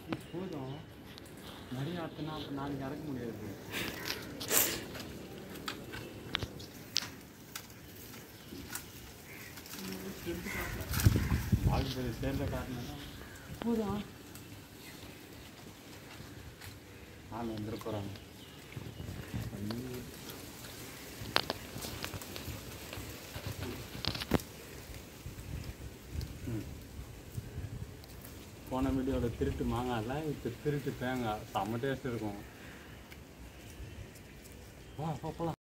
இது போதும் நிறைய ஆத்துனா அப்புறம் நாளைக்கு இறக்க முடியாது வாழ்க்கை சேர்ந்த காரணம் போதும் ஆள் வந்துட போகிறாங்க போன வீடியோட திருட்டு மாங்காய்ல இப்போ திருட்டு தேங்காய் செம்ம டேஸ்ட் இருக்கும் வா போ போலாம்